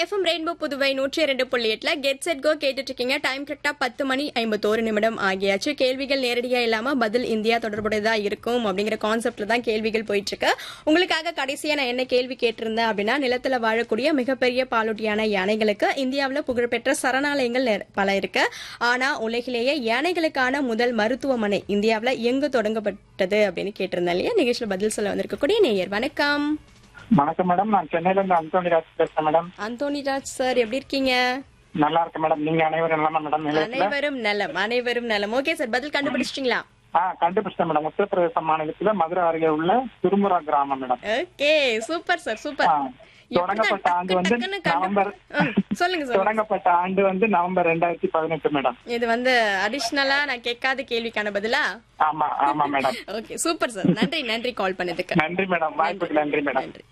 FM rainbow Puduvai நூற்றி இரண்டு புள்ளி எட்டுல கெட் செட் கோ கேட்டுட்டு இருக்கீங்க டைம் கரெக்டா பத்து மணி ஐம்பத்தோரு நிமிடம் ஆகியாச்சு கேள்விகள் நேரடியா இல்லாம பதில் இந்தியா தொடர்புடையதா இருக்கும் அப்படிங்கிற கான்செப்ட்ல தான் கேள்விகள் போயிட்டு இருக்கு உங்களுக்காக கடைசியா நான் என்ன கேள்வி கேட்டிருந்தேன் அப்படின்னா நிலத்துல வாழக்கூடிய மிகப்பெரிய பாலூட்டியான யானைகளுக்கு இந்தியாவில் புகழ்பெற்ற சரணாலயங்கள் நெ- பல இருக்கு ஆனா உலகிலேயே யானைகளுக்கான முதல் மருத்துவமனை இந்தியாவில் எங்கு தொடங்கப்பட்டது அப்படின்னு கேட்டிருந்தேன் இல்லையா நிகழ்ச்சியில் பதில் சொல்ல வந்திருக்கக்கூடிய நேயர் வணக்கம் வணக்கம் மேடம் நான் சென்னையில இருந்து அந்தோணி ராஜ் பேசுறேன் மேடம் அந்தோனிராஜ் சார் எப்படி இருக்கீங்க நல்லா இருக்கேன் மேடம் நீங்க அனைவரும் நலமா மேடம் நிலையத்துல அனைவரும் நலம் அனைவரும் நலம் ஓகே சார் பதில் கண்டுபிடிச்சிட்டீங்களா ஆ கண்டுபிடிச்சேன் மேடம் உத்தரப்பிரதேச மாநிலத்துல மதுரை அருகே உள்ள திருமுரா கிராமம் madam okay super sir super ஆ, தொடங்கப்பட்ட ஆண்டு வந்து நவம்பர் சொல்லுங்க சார் தொடங்கப்பட்ட ஆண்டு வந்து நவம்பர் ரெண்டாயிரத்தி பதினெட்டு மேடம் இது வந்து அடிஷ்னலா நான் கேட்காத கேள்விக்கான பதிலா ஆமா ஆமா மேடம் ஓகே சூப்பர் சார் நன்றி நன்றி கால் பண்ணதுக்கு நன்றி மேடம் வாய்ப்புக்கு நன்றி மேடம் நன்றி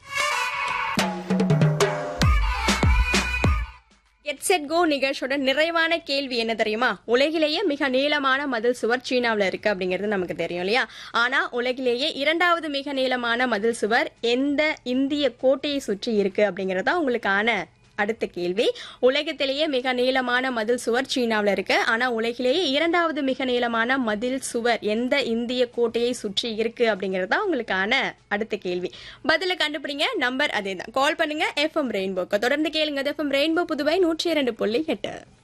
கெட் செட் கோ நிகழ்ச்சியோட நிறைவான கேள்வி என்ன தெரியுமா உலகிலேயே மிக நீளமான மதில் சுவர் சீனாவுல இருக்கு அப்படிங்கிறது நமக்கு தெரியும் இல்லையா ஆனா உலகிலேயே இரண்டாவது மிக நீளமான மதில் சுவர் எந்த இந்திய கோட்டையை சுற்றி இருக்கு அப்படிங்கிறது தான் உங்களுக்கான அடுத்த கேள்வி உலகத்திலேயே மிக நீளமான மதில் சுவர் சீனாவுல இருக்கு ஆனா உலகிலேயே இரண்டாவது மிக நீளமான மதில் சுவர் எந்த இந்திய கோட்டையை சுற்றி இருக்கு அப்படிங்கிறது தான் உங்களுக்கான அடுத்த கேள்வி பதில கண்டுபிடிங்க நம்பர் அதே தான் கால் பண்ணுங்க எஃப்எம் ரெயின்போக்கு தொடர்ந்து கேளுங்க எஃப்எம் ரெயின்போ புதுவை நூற்றி இரண்டு புள்ளி எட்டு